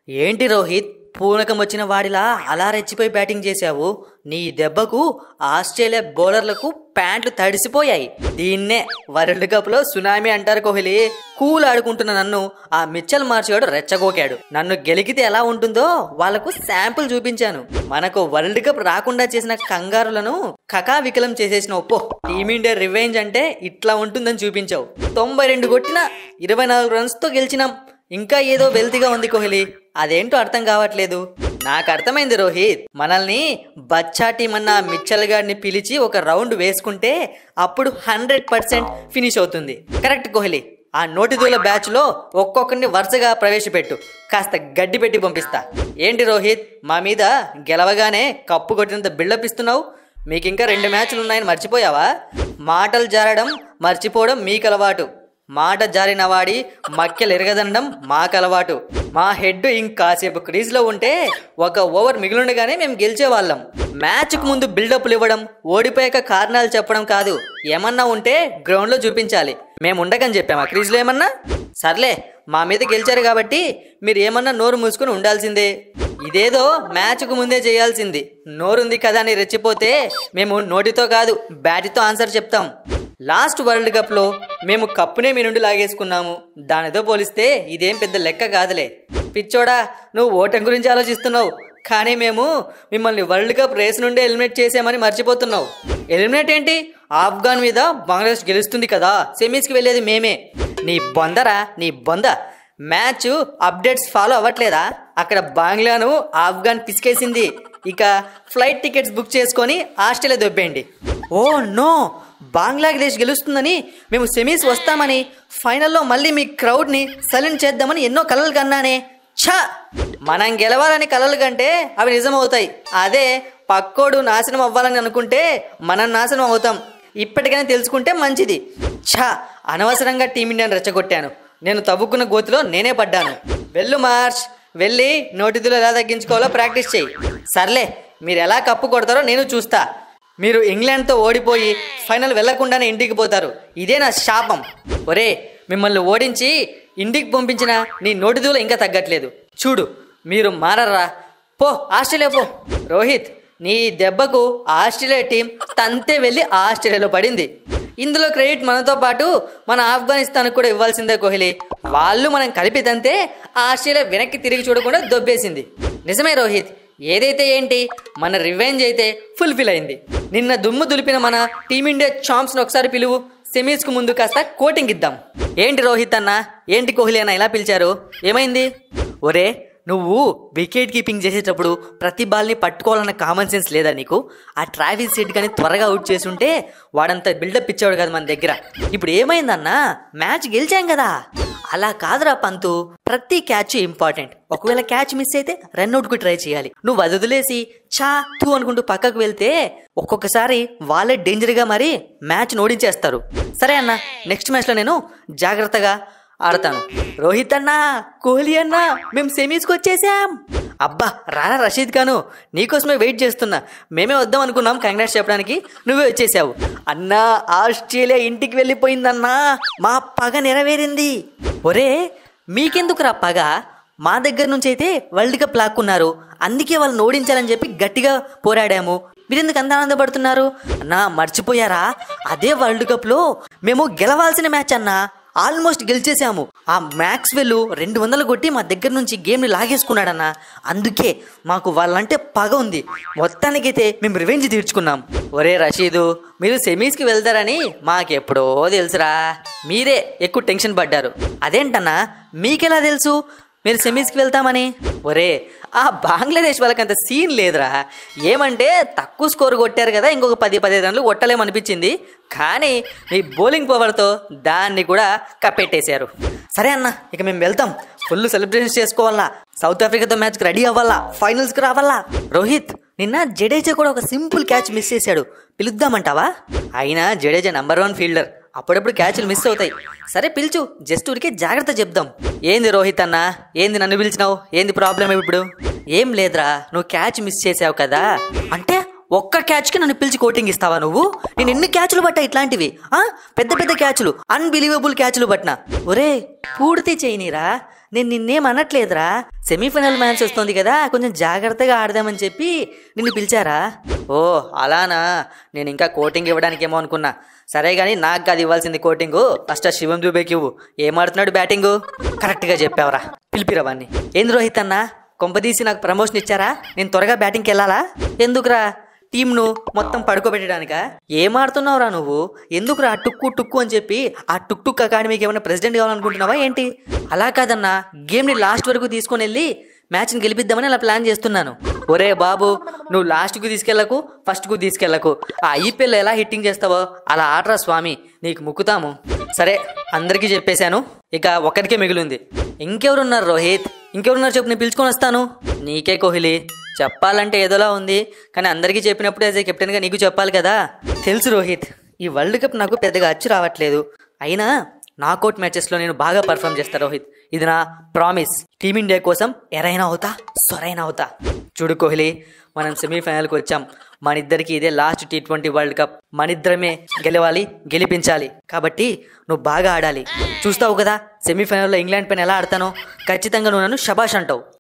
ఏంటి రోహిత్ పూనకం వచ్చిన వాడిలా అలా రెచ్చిపోయి బ్యాటింగ్ చేశావు నీ దెబ్బకు ఆస్ట్రేలియా బౌలర్లకు ప్యాంట్లు తడిసిపోయాయి దీన్నే వరల్డ్ కప్ లో సునామీ అంటారు కోహ్లీ కూల్ ఆడుకుంటున్న నన్ను ఆ మిచ్చల్ మార్చివాడు రెచ్చగోకాడు నన్ను గెలికితే ఎలా ఉంటుందో వాళ్లకు శాంపుల్ చూపించాను మనకు వరల్డ్ కప్ రాకుండా చేసిన కంగారులను కకావికలం చేసేసిన ఒప్పో టీమిండియా రివెంజ్ అంటే ఇట్లా ఉంటుందని చూపించావు తొంభై రెండు కొట్టిన ఇరవై నాలుగు రన్స్ తో గెలిచినాం ఇంకా ఏదో వెల్తిగా ఉంది కోహ్లీ అదేంటో అర్థం కావట్లేదు నాకు అర్థమైంది రోహిత్ మనల్ని బచ్చా టీం అన్న మిచ్చల్ గారిని పిలిచి ఒక రౌండ్ వేసుకుంటే అప్పుడు హండ్రెడ్ పర్సెంట్ ఫినిష్ అవుతుంది కరెక్ట్ కోహ్లీ ఆ నోటిదూల బ్యాచ్ లో ఒక్కొక్కరిని వరుసగా ప్రవేశపెట్టు కాస్త గడ్డి పెట్టి పంపిస్తా ఏంటి రోహిత్ మా మీద గెలవగానే కప్పు కొట్టినంత బిల్డప్ ఇస్తున్నావు మీకు ఇంకా రెండు మ్యాచ్లు ఉన్నాయని మర్చిపోయావా మాటలు జారడం మర్చిపోవడం మీకు అలవాటు మాట జారిన వాడి మక్కెలు ఎరగదండం మాకు అలవాటు మా హెడ్ ఇంకాసేపు క్రీజ్లో ఉంటే ఒక ఓవర్ మిగిలిండగానే మేము గెలిచేవాళ్ళం మ్యాచ్కు ముందు బిల్డప్లు ఇవ్వడం ఓడిపోయాక కారణాలు చెప్పడం కాదు ఏమన్నా ఉంటే గ్రౌండ్లో చూపించాలి మేము ఉండకని చెప్పామా క్రీజ్లో ఏమన్నా సర్లే మా మీద గెలిచారు కాబట్టి మీరు ఏమన్నా నోరు మూసుకుని ఉండాల్సిందే ఇదేదో మ్యాచ్కు ముందే చేయాల్సింది నోరుంది కదా అని రెచ్చిపోతే మేము నోటితో కాదు బ్యాటితో ఆన్సర్ చెప్తాం లాస్ట్ వరల్డ్ కప్లో మేము కప్పునే మీ నుండి లాగేసుకున్నాము దానితో పోలిస్తే ఇదేం పెద్ద లెక్క కాదులే పిచ్చోడా నువ్వు ఓటం గురించి ఆలోచిస్తున్నావు కానీ మేము మిమ్మల్ని వరల్డ్ కప్ రేస్ నుండి ఎలిమినేట్ చేసామని మర్చిపోతున్నావు ఎలిమినేట్ ఏంటి ఆఫ్ఘాన్ మీద బంగ్లాదేశ్ గెలుస్తుంది కదా సెమీస్కి వెళ్ళేది మేమే నీ బొందరా నీ బొంద మ్యాచ్ అప్డేట్స్ ఫాలో అవ్వట్లేదా అక్కడ బంగ్లాను ఆఫ్ఘాన్ పిసికేసింది ఇక ఫ్లైట్ టికెట్స్ బుక్ చేసుకొని ఆస్ట్రేలియా దొబ్బేయండి ఓ నో బంగ్లాదేశ్ గెలుస్తుందని మేము సెమీస్ వస్తామని ఫైనల్లో మళ్ళీ మీ క్రౌడ్ని సైలెంట్ చేద్దామని ఎన్నో కలలు కన్నానే ఛా మనం గెలవాలని కలలు కంటే అవి నిజమవుతాయి అదే పక్కోడు నాశనం అవ్వాలని అనుకుంటే మనం నాశనం అవుతాం ఇప్పటికైనా తెలుసుకుంటే మంచిది ఛా అనవసరంగా టీమిండియాని రెచ్చగొట్టాను నేను తవ్వుకున్న గోతిలో నేనే పడ్డాను వెళ్ళు మార్చ్ వెళ్ళి నోటిదులు ఎలా తగ్గించుకోవాలో ప్రాక్టీస్ చేయి సర్లే మీరు ఎలా కప్పు కొడతారో నేను చూస్తా మీరు ఇంగ్లాండ్తో ఓడిపోయి ఫైనల్ వెళ్లకుండానే ఇంటికి పోతారు ఇదే నా శాపం ఒరే మిమ్మల్ని ఓడించి ఇంటికి పంపించిన నీ నోటిదూల ఇంకా తగ్గట్లేదు చూడు మీరు మారరా పో ఆస్ట్రేలియా పో రోహిత్ నీ దెబ్బకు ఆస్ట్రేలియా టీం తంతే వెళ్ళి ఆస్ట్రేలియాలో పడింది ఇందులో క్రెడిట్ మనతో పాటు మన ఆఫ్ఘనిస్తాన్ కూడా ఇవ్వాల్సిందే కోహ్లీ వాళ్ళు మనం కలిపి తంతే ఆస్ట్రేలియా వెనక్కి తిరిగి చూడకుండా దొబ్బేసింది నిజమే రోహిత్ ఏదైతే ఏంటి మన రివెంజ్ అయితే ఫుల్ఫిల్ అయింది నిన్న దుమ్ము దులిపిన మన టీమిండియా ఛాంప్స్ని ఒకసారి పిలువు సెమీస్కు ముందు కాస్త కోటింగ్ ఇద్దాం ఏంటి రోహిత్ అన్న ఏంటి కోహ్లీ అన్న ఇలా పిలిచారు ఏమైంది ఒరే నువ్వు వికెట్ కీపింగ్ చేసేటప్పుడు ప్రతి బాల్ని పట్టుకోవాలన్న కామన్ సెన్స్ లేదా నీకు ఆ ట్రాఫిక్ సీట్ కానీ త్వరగా అవుట్ చేసి ఉంటే వాడంత బిల్డప్ ఇచ్చాడు కదా మన దగ్గర ఇప్పుడు ఏమైందన్నా మ్యాచ్ గెలిచాం కదా అలా కాదురా పంతు ప్రతి క్యాచ్ ఇంపార్టెంట్ ఒకవేళ క్యాచ్ మిస్ అయితే రన్అట్ కు ట్రై చేయాలి నువ్వు అది వదిలేసి చా తూ అనుకుంటూ పక్కకు వెళ్తే ఒక్కొక్కసారి వాళ్ళే డేంజర్ గా మరి మ్యాచ్ ఓడించేస్తారు సరే అన్న నెక్స్ట్ మ్యాచ్ లో నేను జాగ్రత్తగా ఆడతాను రోహిత్ అన్నా కోహ్లీ అన్నా మేము సెమీస్కి వచ్చేసాం అబ్బా రారా రషీద్ ఖాను నీకోసమే వెయిట్ చేస్తున్నా మేమే వద్దాం అనుకున్నాం కంగ్రాట్స్ చెప్పడానికి నువ్వే వచ్చేసావు అన్నా ఆస్ట్రేలియా ఇంటికి వెళ్ళిపోయిందన్నా మా పగ నెరవేరింది ఒరే మీకెందుకురా పగ మా దగ్గర నుంచి అయితే వరల్డ్ కప్ లాక్కున్నారు అందుకే వాళ్ళని ఓడించాలని చెప్పి గట్టిగా పోరాడాము మీరెందుకు అంత ఆనందపడుతున్నారు అన్నా మర్చిపోయారా అదే వరల్డ్ కప్లో మేము గెలవాల్సిన మ్యాచ్ అన్నా ఆల్మోస్ట్ గెలిచేసాము ఆ మ్యాక్స్వెల్ రెండు వందలు కొట్టి మా దగ్గర నుంచి గేమ్ని లాగేసుకున్నాడన్న అందుకే మాకు వాళ్ళంటే పగ ఉంది మొత్తానికైతే మేము రివెంజ్ తీర్చుకున్నాం ఒరే రషీదు మీరు సెమీస్కి వెళ్తారని మాకెప్పుడో తెలుసురా మీరే ఎక్కువ టెన్షన్ పడ్డారు అదేంటన్నా మీకెలా తెలుసు మీరు సెమీస్కి వెళ్తామని ఒరే ఆ బంగ్లాదేశ్ వాళ్ళకి అంత సీన్ లేదురా ఏమంటే తక్కువ స్కోర్ కొట్టారు కదా ఇంకొక పది పదిహేను రన్లు కొట్టలేమనిపించింది కానీ మీ బౌలింగ్ పవర్తో దాన్ని కూడా కప్పెట్టేశారు సరే అన్న ఇక మేము వెళ్తాం ఫుల్ సెలబ్రేషన్స్ చేసుకోవాలా సౌత్ ఆఫ్రికాతో మ్యాచ్కి రెడీ అవ్వాలా ఫైనల్స్కి రావాలా రోహిత్ నిన్న జడేజా కూడా ఒక సింపుల్ క్యాచ్ మిస్ చేశాడు పిలుద్దామంటావా అయినా జడేజా నంబర్ వన్ ఫీల్డర్ అప్పుడప్పుడు క్యాచ్లు మిస్ అవుతాయి సరే పిలుచు జస్ట్ ఊరికే జాగ్రత్త చెప్దాం ఏంది రోహిత్ అన్న ఏంది నన్ను పిలిచినావు ఏంది ప్రాబ్లం ఇప్పుడు ఏం లేదురా నువ్వు క్యాచ్ మిస్ చేసావు కదా అంటే ఒక్క క్యాచ్కి నన్ను పిలిచి కోటింగ్ ఇస్తావా నువ్వు నేను ఎన్ని క్యాచ్లు పట్టా ఇట్లాంటివి ఆ పెద్ద పెద్ద క్యాచ్లు అన్బిలీవబుల్ క్యాచ్లు పట్టినా ఒరే పూర్తి చేయనీరా నేను నిన్నేం అనట్లేదురా సెమీఫైనల్ మ్యాచ్ వస్తుంది కదా కొంచెం జాగ్రత్తగా ఆడదామని చెప్పి నిన్ను పిలిచారా ఓ అలానా నేను ఇంకా కోటింగ్ ఇవ్వడానికేమో అనుకున్నా సరే కానీ నాకు కాదు ఇవ్వాల్సింది కోటింగు ఫస్ట్ ఆ శివం దూబేకి ఇవ్వు ఏం ఆడుతున్నాడు బ్యాటింగు కరెక్ట్గా చెప్పావురా పిలిపిరా వాడిని ఏంది రోహిత్ అన్న కొంపదీసి నాకు ప్రమోషన్ ఇచ్చారా నేను త్వరగా బ్యాటింగ్కి వెళ్ళాలా ఎందుకురా టీంను మొత్తం పడుకోబెట్టడానికా ఏం ఆడుతున్నావురా నువ్వు ఎందుకురా టుక్కు టుక్కు అని చెప్పి ఆ టుక్ టుక్ అకాడమీకి ఏమైనా ప్రెసిడెంట్ కావాలనుకుంటున్నావా ఏంటి అలా కాదన్నా గేమ్ని లాస్ట్ వరకు తీసుకొని వెళ్ళి మ్యాచ్ని గెలిపిద్దామని అలా ప్లాన్ చేస్తున్నాను ఒరే బాబు నువ్వు లాస్ట్కు తీసుకెళ్లకు ఫస్ట్కు తీసుకెళ్లకు ఆ ఐపీఎల్ ఎలా హిట్టింగ్ చేస్తావో అలా ఆడరా స్వామి నీకు ముక్కుతాము సరే అందరికీ చెప్పేశాను ఇక ఒక్కడికే మిగిలింది ఇంకెవరున్నారు రోహిత్ ఇంకెవరున్నారు చెప్పు నేను పిలుచుకొని వస్తాను నీకే కోహ్లీ చెప్పాలంటే ఏదోలా ఉంది కానీ అందరికీ చెప్పినప్పుడు యాజ్ ఏ కెప్టెన్గా నీకు చెప్పాలి కదా తెలుసు రోహిత్ ఈ వరల్డ్ కప్ నాకు పెద్దగా అచ్చు రావట్లేదు అయినా నాకౌట్ మ్యాచెస్లో నేను బాగా పర్ఫామ్ చేస్తా రోహిత్ ఇది నా ప్రామిస్ టీమిండియా కోసం ఎరైనా అవుతా సొరైనా అవుతా చూడు కోహ్లీ మనం సెమీఫైనల్కి వచ్చాం మన ఇద్దరికి ఇదే last T twenty world cup మనిద్దరమే గెలవాలి గెలిపించాలి కాబట్టి నువ్వు బాగా ఆడాలి చూస్తావు కదా సెమీఫైనల్లో ఇంగ్లాండ్ పైన ఎలా ఆడతానో ఖచ్చితంగా నువ్వు నన్ను షబాష్ అంటావు